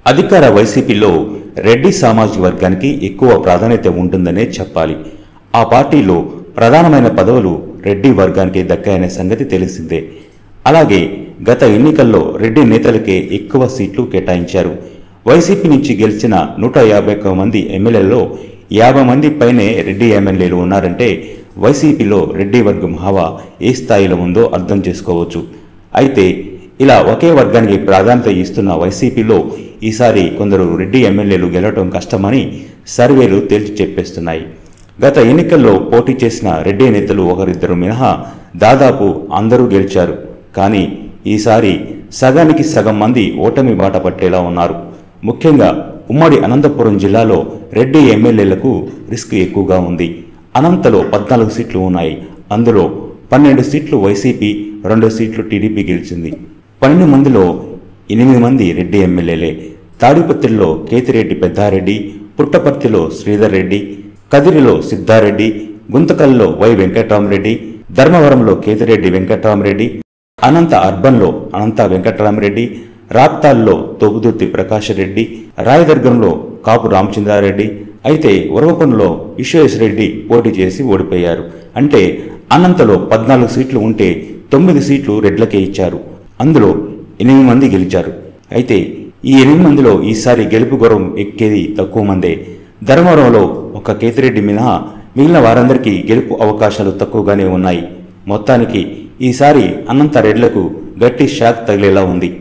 అధికార వైసీపీలో రెడ్డి సామాజిక వర్గానికి ఎక్కువ ప్రాధాన్యత ఉంటుందనే చెప్పాలి ఆ పార్టీలో ప్రధానమైన పదవులు రెడ్డి వర్గానికి దక్కాయనే సంగతి తెలిసిందే అలాగే గత ఎన్నికల్లో రెడ్డి నేతలకే ఎక్కువ సీట్లు కేటాయించారు వైసీపీ నుంచి గెలిచిన నూట యాభై ఒక్క మంది ఎమ్మెల్యేలలో యాభై మంది పైనే రెడ్డి ఎమ్మెల్యేలు ఉన్నారంటే వైసీపీలో రెడ్డి వర్గం హవా ఏ స్థాయిలో ఉందో అర్థం చేసుకోవచ్చు అయితే ఇలా ఒకే వర్గానికి ప్రాధాన్యత ఇస్తున్న వైసీపీలో ఈసారి కొందరు రెడ్డి ఎమ్మెల్యేలు గెలవటం కష్టమని సర్వేలు తేల్చి చెప్పేస్తున్నాయి గత ఎన్నికల్లో పోటీ చేసిన రెడ్డి నేతలు ఒకరిద్దరు మినహా దాదాపు అందరూ గెలిచారు కానీ ఈసారి సగానికి సగం మంది ఓటమి బాట పట్టేలా ఉన్నారు ముఖ్యంగా ఉమ్మడి అనంతపురం జిల్లాలో రెడ్డి ఎమ్మెల్యేలకు రిస్క్ ఎక్కువగా ఉంది అనంతలో పద్నాలుగు సీట్లు ఉన్నాయి అందులో పన్నెండు సీట్లు వైసీపీ రెండు సీట్లు టీడీపీ గెలిచింది పన్నెండు మందిలో ఎనిమిది మంది రెడ్డి ఎమ్మెల్యేలే తాడిపత్రిలో కేతిరెడ్డి పెద్దారెడ్డి పుట్టపర్తిలో శ్రీధర్ రెడ్డి కదిరిలో సిద్ధారెడ్డి గుంతకల్లో వై వెంకట్రామరెడ్డి ధర్మవరంలో కేతిరెడ్డి వెంకట్రామరెడ్డి అనంత అర్బన్లో అనంత వెంకట్రామరెడ్డి రాప్తాల్లో తోగుదుర్తి ప్రకాష్ రెడ్డి రాయదుర్గంలో కాపు రామచంద్రారెడ్డి అయితే ఉరవకొండలో విశ్వేశ్వరెడ్డి పోటీ చేసి ఓడిపోయారు అంటే అనంతలో పద్నాలుగు సీట్లు ఉంటే తొమ్మిది సీట్లు రెడ్లకే ఇచ్చారు అందులో ఎనిమిది మంది గెలిచారు అయితే ఈ ఎనిమిది మందిలో ఈసారి గెలుపు గౌరవం ఎక్కేది తక్కువ మందే ధర్మవరంలో ఒక కేతిరెడ్డి మినహా మిగిలిన వారందరికీ గెలుపు అవకాశాలు తక్కువగానే ఉన్నాయి మొత్తానికి ఈసారి అనంత రెడ్లకు గట్టి షాక్ తగిలేలా ఉంది